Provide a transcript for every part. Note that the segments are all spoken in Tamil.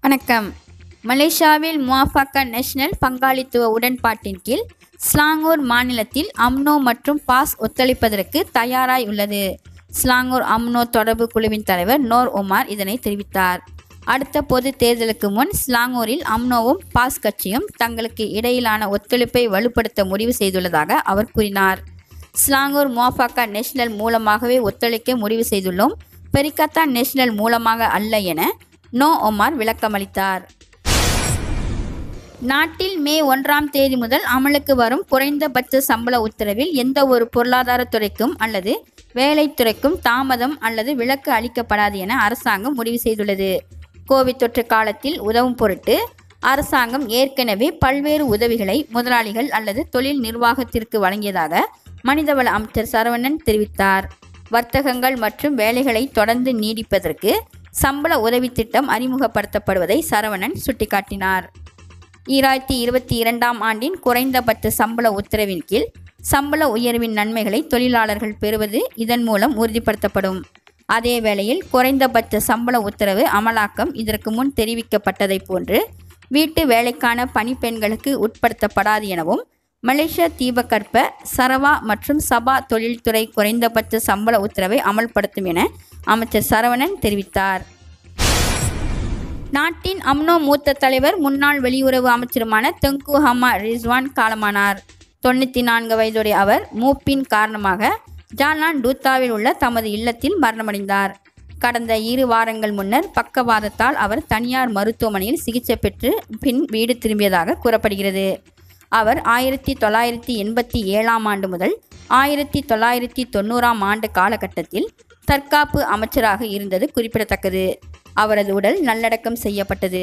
வணக்கம் மலேசியாவில் முவாஃபக்கா நேஷனல் பங்காளித்துவ உடன்பாட்டின் கீழ் ஸ்லாங்கூர் மாநிலத்தில் அம்னோ மற்றும் பாஸ் ஒத்துழைப்பதற்கு தயாராய் உள்ளது ஸ்லாங்கூர் அம்னோ தொடர்பு குழுவின் தலைவர் நோர் ஒமார் இதனை தெரிவித்தார் அடுத்த பொது தேர்தலுக்கு முன் ஸ்லாங்கூரில் அம்னோவும் பாஸ் கட்சியும் தங்களுக்கு இடையிலான ஒத்துழைப்பை வலுப்படுத்த முடிவு செய்துள்ளதாக அவர் கூறினார் ஸ்லாங்கூர் முவாஃபக்கா நேஷனல் மூலமாகவே ஒத்துழைக்க முடிவு செய்துள்ளோம் பெரிகத்தா நேஷனல் மூலமாக அல்ல என நோ ஒமார் விளக்கமளித்தார் நாட்டில் மே ஒன்றாம் தேதி முதல் அமலுக்கு வரும் குறைந்தபட்ச சம்பள உத்தரவில் எந்த ஒரு பொருளாதாரத்துறைக்கும் அல்லது வேலைத்துறைக்கும் தாமதம் அல்லது விலக்கு அளிக்கப்படாது என அரசாங்கம் முடிவு செய்துள்ளது கோவிட் தொற்று காலத்தில் உதவும் பொருட்டு அரசாங்கம் ஏற்கனவே பல்வேறு உதவிகளை முதலாளிகள் அல்லது தொழில் நிர்வாகத்திற்கு வழங்கியதாக மனிதவள அமைச்சர் சரவணன் தெரிவித்தார் வர்த்தகங்கள் மற்றும் வேலைகளை தொடர்ந்து நீடிப்பதற்கு சம்பள உதவி திட்டம் அறிமுகப்படுத்தப்படுவதை சரவணன் சுட்டிக்காட்டினார் ஈராயிரத்தி இருபத்தி இரண்டாம் ஆண்டின் குறைந்தபட்ச சம்பள உத்தரவின் கீழ் சம்பள உயர்வின் நன்மைகளை தொழிலாளர்கள் பெறுவது இதன் மூலம் உறுதிப்படுத்தப்படும் அதே வேளையில் குறைந்தபட்ச சம்பள உத்தரவு அமலாக்கம் இதற்கு முன் தெரிவிக்கப்பட்டதைப் போன்று வீட்டு வேலைக்கான பணிப்பெண்களுக்கு உட்படுத்தப்படாது எனவும் மலேசிய தீபகற்ப சரவா மற்றும் சபா தொழில்துறை குறைந்தபட்ச சம்பள உத்தரவை அமல்படுத்தும் என அமைச்சர் சரவணன் தெரிவித்தார் நாட்டின் அம்னோ மூத்த தலைவர் முன்னாள் வெளியுறவு அமைச்சருமான தெங்கு ஹமா ரிஸ்வான் காலமானார் தொண்ணூற்றி நான்கு வயதுடைய அவர் மூப்பின் காரணமாக ஜாலான் டூத்தாவில் உள்ள தமது இல்லத்தில் மரணமடைந்தார் கடந்த இரு வாரங்கள் முன்னர் பக்கவாதத்தால் அவர் தனியார் மருத்துவமனையில் சிகிச்சை பெற்று பின் வீடு திரும்பியதாக கூறப்படுகிறது அவர் ஆயிரத்தி தொள்ளாயிரத்தி எண்பத்தி ஏழாம் ஆண்டு முதல் ஆயிரத்தி தொள்ளாயிரத்தி தொண்ணூறாம் ஆண்டு காலகட்டத்தில் தற்காப்பு அமைச்சராக இருந்தது குறிப்பிடத்தக்கது அவரது உடல் நல்லடக்கம் செய்யப்பட்டது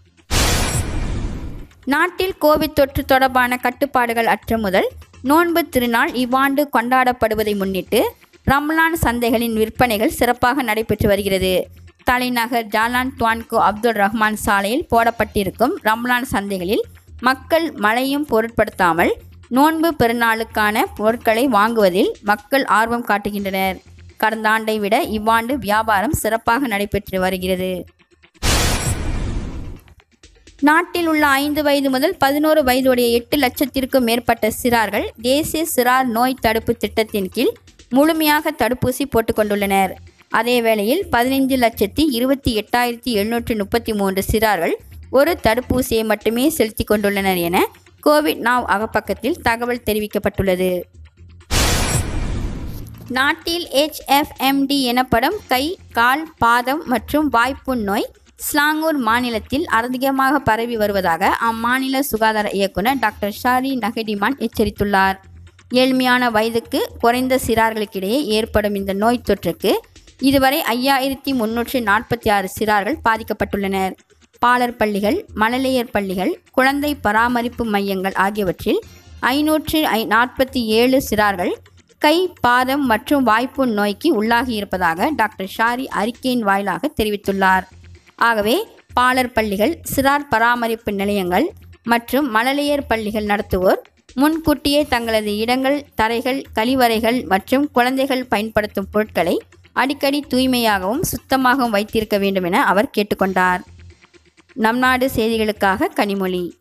நாட்டில் கோவிட் தொற்று தொடர்பான கட்டுப்பாடுகள் அற்ற முதல் நோன்பு திருநாள் இவ்வாண்டு கொண்டாடப்படுவதை முன்னிட்டு ரம்லான் சந்தைகளின் விற்பனைகள் சிறப்பாக நடைபெற்று வருகிறது தலைநகர் ஜாலான் துவான்கோ அப்துல் ரஹ்மான் சாலையில் போடப்பட்டிருக்கும் ரம்லான் சந்தைகளில் மக்கள் மழையும் பொருட்படுத்தாமல் நோன்பு பெருநாளுக்கான பொருட்களை வாங்குவதில் மக்கள் ஆர்வம் காட்டுகின்றனர் கடந்த ஆண்டை விட இவ்வாண்டு வியாபாரம் சிறப்பாக நடைபெற்று வருகிறது நாட்டில் உள்ள ஐந்து வயது முதல் பதினோரு வயதுடைய எட்டு லட்சத்திற்கும் மேற்பட்ட சிறார்கள் தேசிய சிறார் நோய் தடுப்பு திட்டத்தின் கீழ் முழுமையாக தடுப்பூசி போட்டுக்கொண்டுள்ளனர் அதே வேளையில் பதினைந்து லட்சத்தி இருபத்தி எட்டாயிரத்தி எழுநூற்றி முப்பத்தி மூன்று சிறார்கள் ஒரு தடுப்பூசியை மட்டுமே செலுத்தி கொண்டுள்ளனர் என கோவிட் நாவ் அகப்பக்கத்தில் தகவல் தெரிவிக்கப்பட்டுள்ளது நாட்டில் ஹெச்எஃப்எம்டி எனப்படும் கை கால் பாதம் மற்றும் வாய்ப்புண் நோய் ஸ்லாங்கூர் மாநிலத்தில் அதிகமாக பரவி வருவதாக அம்மாநில சுகாதார இயக்குனர் டாக்டர் ஷாரி நகடிமான் எச்சரித்துள்ளார் ஏழ்மையான வயதுக்கு குறைந்த சிறார்களுக்கிடையே ஏற்படும் இந்த நோய் தொற்றுக்கு இதுவரை ஐயாயிரத்தி முன்னூற்றி நாற்பத்தி ஆறு சிறார்கள் பாதிக்கப்பட்டுள்ளனர் பாலர் பள்ளிகள் மழலையர் பள்ளிகள் குழந்தை பராமரிப்பு மையங்கள் ஆகியவற்றில் ஐநூற்று ஐ நாற்பத்தி ஏழு சிறார்கள் கை பாதம் மற்றும் வாய்ப்புண் நோய்க்கு உள்ளாகி இருப்பதாக டாக்டர் ஷாரி அறிக்கையின் வாயிலாக தெரிவித்துள்ளார் ஆகவே பாலர் பள்ளிகள் சிறார் பராமரிப்பு நிலையங்கள் மற்றும் மழலையர் பள்ளிகள் நடத்துவோர் முன்கூட்டியே தங்களது இடங்கள் தரைகள் கழிவறைகள் மற்றும் குழந்தைகள் பயன்படுத்தும் பொருட்களை அடிக்கடி தூய்மையாகவும் சுத்தமாகவும் வைத்திருக்க வேண்டும் என அவர் கேட்டுக்கொண்டார் நம் நாடு செய்திகளுக்காக கனிமொழி